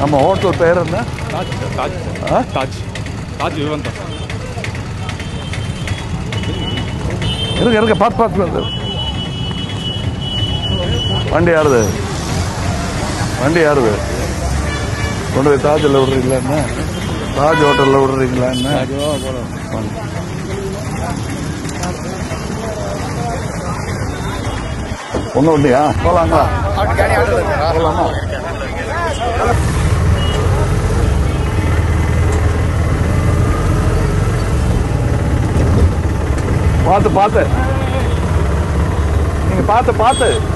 நம்ம ஹோட்டல் பேர் என்ன தாஜ் சார் தாஜ் ஆ? தாஜ் தாஜ் விவந்தா சார் இருங்க இருங்க பார்த்து பார்த்து வந்து வண்டி யாருது வண்டி யாருது கொண்டு போய் தாஜில் விடுறீங்களா என்ன தாஜ் ஹோட்டலில் விடுறீங்களா என்ன வாங்க. ஒன்று ஒண்டியா போகலாங்களா போகலாமா பார்த்து பார்த்து நீங்க பார்த்து பார்த்து